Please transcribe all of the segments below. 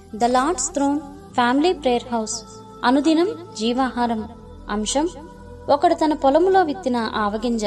the Lord's throne family prayer house అనుదినం జీవాహారం అంశం ఒకడు తన పొలములో విత్తిన ఆవగింజ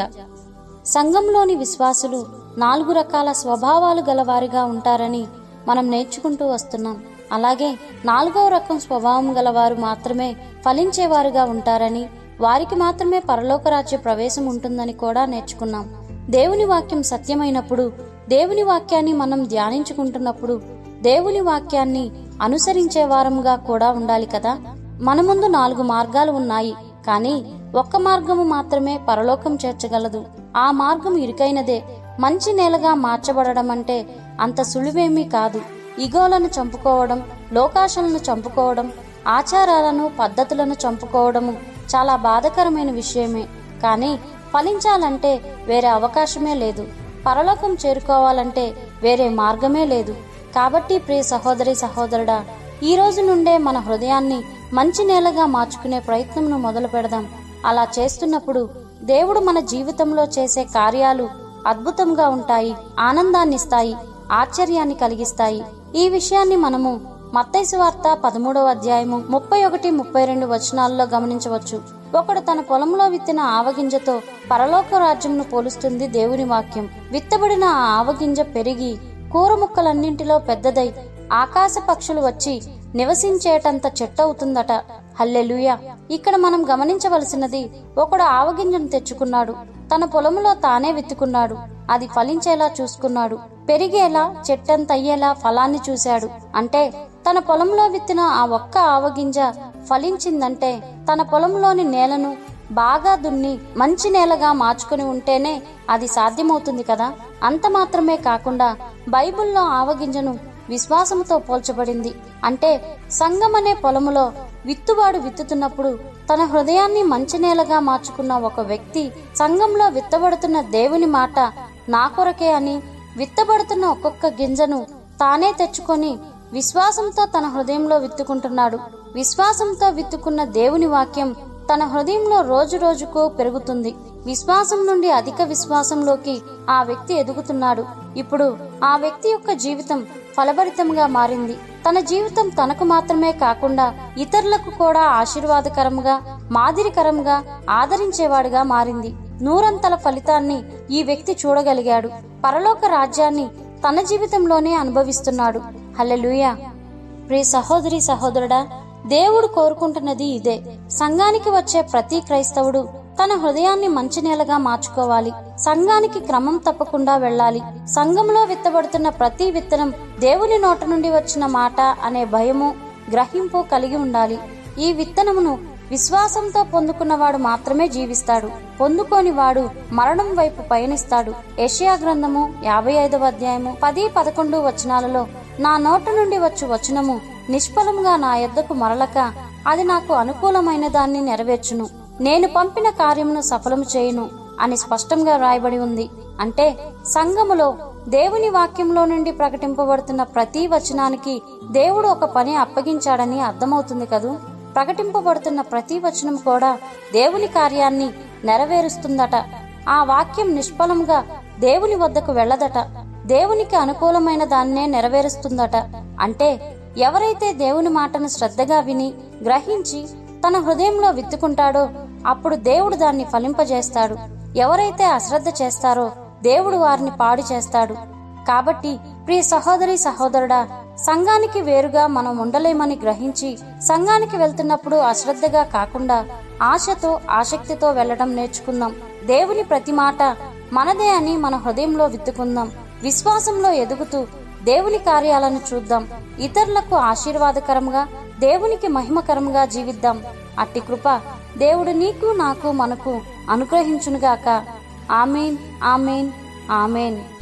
సంఘంలోని విశ్వాసులు నాలుగు రకాల స్వభావాలు గలవారిగా ఉంటారని మనం నేర్చుకుంటూ వస్తున్నాం అలాగే నాలుగవ రకం స్వభావం గలవారు మాత్రమే ఫలించేవారుగా ఉంటారని వారికి మాత్రమే పరలోక రాజ్య ప్రవేశం ఉంటుందని కూడా నేర్చుకున్నాం దేవుని వాక్యం సత్యమైనప్పుడు దేవుని వాక్యాన్ని మనం ధ్యానించుకుంటున్నప్పుడు దేవుని వాక్యాన్ని అనుసరించే వారముగా కూడా ఉండాలి కదా మన ముందు నాలుగు మార్గాలు ఉన్నాయి కానీ ఒక్క మార్గము మాత్రమే పరలోకం చేర్చగలదు ఆ మార్గం ఇరుకైనదే మంచి నేలగా మార్చబడడం అంటే అంత సులువేమీ కాదు ఇగోలను చంపుకోవడం లోకాశలను చంపుకోవడం ఆచారాలను పద్ధతులను చంపుకోవడము చాలా బాధకరమైన విషయమే కానీ ఫలించాలంటే వేరే అవకాశమే లేదు పరలోకం చేరుకోవాలంటే వేరే మార్గమే లేదు కాబట్టి ప్రియ సహోదరి సహోదరుడా ఈ రోజు నుండే మన హృదయాన్ని మంచి నేలగా మార్చుకునే ప్రయత్నంను మొదలు పెడదాం అలా చేస్తున్నప్పుడు దేవుడు మన జీవితంలో చేసే కార్యాలు అద్భుతంగా ఉంటాయి ఆనందాన్నిస్తాయి ఆశ్చర్యాన్ని కలిగిస్తాయి ఈ విషయాన్ని మనము మత్తైసు వార్త పదమూడవ అధ్యాయము ముప్పై ఒకటి ముప్పై రెండు వచనాల్లో గమనించవచ్చు ఒకడు తన పొలంలో విత్తిన ఆవగింజతో పరలోక రాజ్యంను పోలుస్తుంది దేవుని వాక్యం విత్తబడిన ఆ ఆవగింజ పెరిగి కూర ముక్కలన్నింటిలో పెద్దదై ఆకాశ పక్షులు వచ్చి నివసించేటంత చెట్టవుతుందట హల్లెలూయా ఇక్కడ మనం గమనించవలసినది ఒకడు ఆవగింజను తెచ్చుకున్నాడు తన పొలములో తానే విత్తుకున్నాడు అది ఫలించేలా చూసుకున్నాడు పెరిగేలా చెట్టంతయ్యేలా ఫలాన్ని చూశాడు అంటే తన పొలంలో విత్తిన ఆ ఒక్క ఆవగింజ ఫలించిందంటే తన పొలంలోని నేలను బాగా దున్ని మంచి నేలగా మార్చుకుని ఉంటేనే అది సాధ్యమవుతుంది కదా అంత మాత్రమే కాకుండా బైబిల్లో ఆవగింజను విశ్వాసముతో పోల్చబడింది అంటే సంఘం అనే పొలములో విత్తువాడు విత్తుతున్నప్పుడు తన హృదయాన్ని మంచి నేలగా మార్చుకున్న ఒక వ్యక్తి సంఘంలో విత్తబడుతున్న దేవుని మాట నా కొరకే అని విత్తబడుతున్న ఒక్కొక్క గింజను తానే తెచ్చుకొని విశ్వాసంతో తన హృదయంలో విత్తుకుంటున్నాడు విశ్వాసంతో విత్తుకున్న దేవుని వాక్యం తన హృదయంలో రోజు రోజుకు పెరుగుతుంది విశ్వాసం నుండి అధిక విశ్వాసంలోకి ఆ వ్యక్తి ఎదుగుతున్నాడు ఇప్పుడు ఆ వ్యక్తి యొక్క జీవితం ఫలభరితంగా మారింది తన జీవితం తనకు మాత్రమే కాకుండా ఇతరులకు కూడా ఆశీర్వాదకరంగా మాదిరికరంగా ఆదరించేవాడుగా మారింది నూరంతల ఫలితాన్ని ఈ వ్యక్తి చూడగలిగాడు పరలోక రాజ్యాన్ని తన జీవితంలోనే అనుభవిస్తున్నాడు హల్లెలూయా ప్రియ సహోదరి సహోదరుడా దేవుడు కోరుకుంటున్నది ఇదే సంఘానికి వచ్చే ప్రతి క్రైస్తవుడు తన హృదయాన్ని మంచి నేలగా మార్చుకోవాలి సంఘానికి క్రమం తప్పకుండా వెళ్ళాలి సంఘంలో విత్తబడుతున్న ప్రతి విత్తనం దేవుని నోట నుండి వచ్చిన మాట అనే భయము గ్రహింపు కలిగి ఉండాలి ఈ విత్తనమును విశ్వాసంతో పొందుకున్నవాడు మాత్రమే జీవిస్తాడు పొందుకోని వాడు మరణం వైపు పయనిస్తాడు యెషయా గ్రంథము యాభై ఐదవ అధ్యాయము పది పదకొండు వచనాలలో నా నోట నుండి వచ్చు వచనము నిష్ఫలముగా నా యొద్దకు మరలక అది నాకు అనుకూలమైన దాన్ని నెరవేర్చును నేను పంపిన కార్యమును సఫలము చేయును అని స్పష్టంగా రాయబడి ఉంది అంటే సంఘములో దేవుని వాక్యంలో నుండి ప్రకటింపబడుతున్న ప్రతి వచనానికి దేవుడు ఒక పని అప్పగించాడని అర్థమవుతుంది కదూ ప్రకటింపబడుతున్న ప్రతి వచనం కూడా దేవుని కార్యాన్ని నెరవేరుస్తుందట ఆ వాక్యం నిష్ఫలంగా దేవుని వద్దకు వెళ్ళదట దేవునికి అనుకూలమైన దాన్నే నెరవేరుస్తుందట అంటే ఎవరైతే దేవుని మాటను శ్రద్ధగా విని గ్రహించి తన హృదయంలో విత్తుకుంటాడో అప్పుడు దేవుడు దాన్ని ఫలింపజేస్తాడు ఎవరైతే అశ్రద్ధ చేస్తారో దేవుడు వారిని పాడు చేస్తాడు కాబట్టి ప్రియ సహోదరి సహోదరుడా సంఘానికి వేరుగా మనం ఉండలేమని గ్రహించి సంఘానికి వెళ్తున్నప్పుడు అశ్రద్ధగా కాకుండా ఆశతో ఆసక్తితో వెళ్ళడం నేర్చుకుందాం దేవుని ప్రతి మాట మనదే అని మన హృదయంలో విత్తుకుందాం విశ్వాసంలో ఎదుగుతూ దేవుని కార్యాలను చూద్దాం ఇతరులకు ఆశీర్వాదకరంగా దేవునికి మహిమకరంగా జీవిద్దాం అట్టి కృప దేవుడు నీకు నాకు మనకు అనుగ్రహించునుగాక ఆమెన్ ఆమెన్ ఆమెన్